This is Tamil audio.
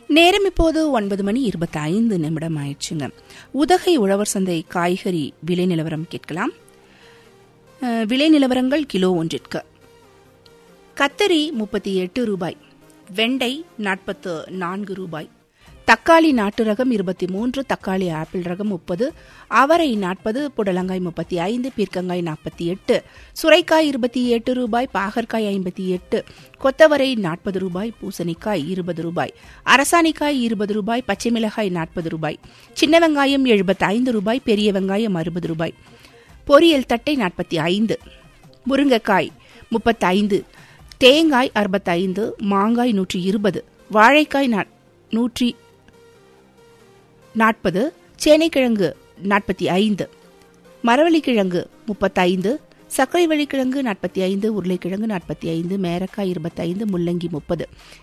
நேரம் இப்போது ஒன்பது மணி இருபத்தி ஐந்து நிமிடம் ஆயிடுச்சுங்க உதகை உழவர் சந்தை காய்கறி விலை நிலவரம் கேட்கலாம் அஹ், விலை நிலவரங்கள் கிலோ ஒன்றிற்கு கத்தரி முப்பத்தி எட்டு ரூபாய் வெண்டை நாற்பத்து நான்கு ரூபாய் தக்காளி நாட்டு ரகம் இருபத்தி மூன்று தக்காளி ஆப்பிள் ரகம் முப்பது அவரை நாற்பது புடலங்காய் முப்பத்தி ஐந்து பீர்க்கங்காய் நாற்பத்தி எட்டு சுரைக்காய் இருபத்தி எட்டு ரூபாய் பாகற்காய் ஐம்பத்தி எட்டு கொத்தவரை நாற்பது ரூபாய் பூசணிக்காய் இருபது ரூபாய் அரசாணிக்காய் இருபது ரூபாய் பச்சை மிளகாய் நாற்பது ரூபாய் சின்ன வெங்காயம் எழுபத்தி ஐந்து ரூபாய் பெரிய வெங்காயம் அறுபது ரூபாய் பொரியல் தட்டை நாற்பத்தி ஐந்து முருங்கைக்காய் முப்பத்தைந்து தேங்காய் அறுபத்தைந்து மாங்காய் நூற்றி இருபது வாழைக்காய் நா- நூற்றி நாற்பது சேனைக்கிழங்கு நாற்பத்தி ஐந்து மரவள்ளிக்கிழங்கு முப்பத்தைந்து சர்க்கரை வள்ளிக்கிழங்கு நாற்பத்தி ஐந்து உருளைக்கிழங்கு நாற்பத்தி ஐந்து மேரக்காய் இருபத்தைந்து முள்ளங்கி முப்பது